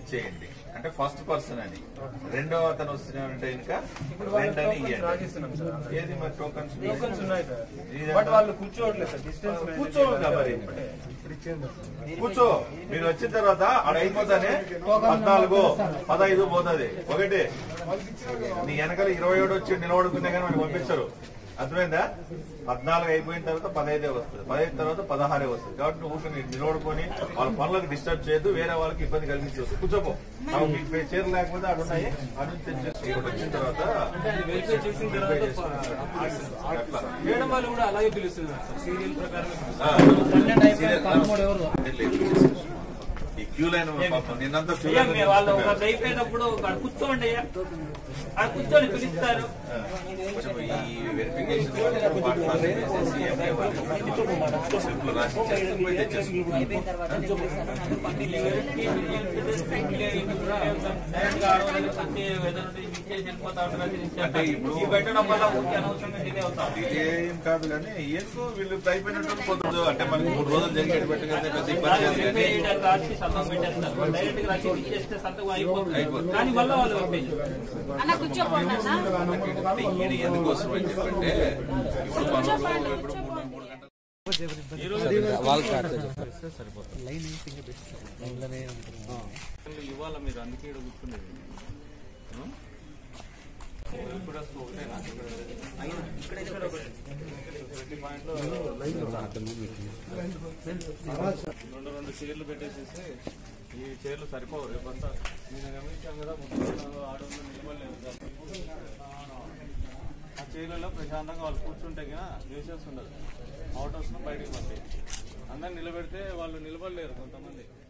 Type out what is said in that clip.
ఇచ్చేయండి అంటే first person అని రెండో అతను వస్తున్నాడంటే ఇంకా ఇప్పుడు రెండు అని వాళ్ళకి ఇవ్వండి రాసిస్తున్నాం సార్ ఏది మరి టోకన్స్ టోకన్స్ ఉన్నాయి సార్ ఇదంతా- బట్ వాళ్ళు కూర్చోవట్లేదు సార్ డిస్టెన్స్ కూర్చోవద్దా మరి? కూర్చో మీరు వచ్చిన తర్వాత ఆడ అయిపోతానే పద్నాలుగు పదహైదు పోతుంది ఒకటి నీ వెనకాల ఇరవై ఏడు వచ్చి నిలబడుకునే కానీ మనకి పంపించరు అర్థమైందా పద్నాలుగు అయిపోయిన తర్వాత పదహైదే వస్తుంది పదహైదు తర్వాత పదహారే వస్తుంది కాబట్టి నువ్వు ఊరికే నీ నిలబడుకొని వాళ్ళ పనులకు డిస్టర్బ్ చేయొద్దు వేరే వాళ్ళకి ఇబ్బంది కలిగించవచ్చు కూర్చోపో నాకు మీకు పే- చీరలు లేకపోతే అక్కడ ఉన్నాయి అటు నుంచి తెచ్చేసి ఇక్కడ వచ్చిన తర్వాత వెరిఫై చేసిన వెరిఫై తర్వాత చేసుకుంటారు. అట్లా మేడం వాళ్ళు కూడా అలాగే పిలుస్తున్నారు సార్ సీరియల్ ప్రకారం ఆ, సీరియల్- ఈ క్యూ లైన్ పాపం నిన్నంతా క్యూ అయ్యా, లైన్ మీ వాళ్ళు ఒక అయిపోయినప్పుడు ఒక ఆడ కూర్చోండి అయ్యా ఆడ కూర్చొని పిలుస్తారు కొంచెం ఈ వెరిఫికేషన్ వాటిని వేసేసి ఎంఐ వాళ్ళకి స్లిప్లు రాసి ఇచ్చేస్తే పోయి తెచ్చేసుకుంటాం. అంటే ఇప్పుడు- ఈ పెట్టడం వల్ల ఊరికే అనవసరంగా డిలే అవుతాం ఇదేం కాదు కానీ ఎందుకు వీళ్ళు అయిపోయినట్టు పొద్దు అంటే మనకి మూడు రోజులు జరిగేటి పెట్టుకెళ్తే పెద్ద ఇబ్బంది లేదు కానీ రాసి సంతకం పెట్టేస్తారు డైరెక్ట్ గా రాసి ఇచ్చేస్తే సంతకం అయిపోతుంది అయిపోతుంది. కానీ మళ్ళీ వాళ్ళు పంపించారు అన్న కూర్చోపోండి అన్న అంటే ఇది ఎందుకోసం అని చెప్పంటే ఇప్పుడు పనులు ఇప్పుడు మూడు మూడు గంటలు ఇవాళ మీరు అందుకే ఈడ కూర్చునేది ఆ? ఇప్పుడు అసలు ఒకటేనా? ఇక్కడ ఒకటి. ప్రతి పాయింట్లో రెండు రెండు చైర్లు పెట్టేసేసి ఈ చైర్లు సరిపోవు రేపంతా నేను గమనించాం కదా ముఖ్యంగా ఆడవాళ్ళు నిలబడలేదు ఆ చైర్లలో ప్రశాంతంగా వాళ్ళు కూర్చుంటే కదా న్యూసెన్స్ ఉండదు అవుట్ హౌస్ బయటకు పంపి అందరు నిలబెడితే వాళ్ళు నిలబడలేరు కొంతమంది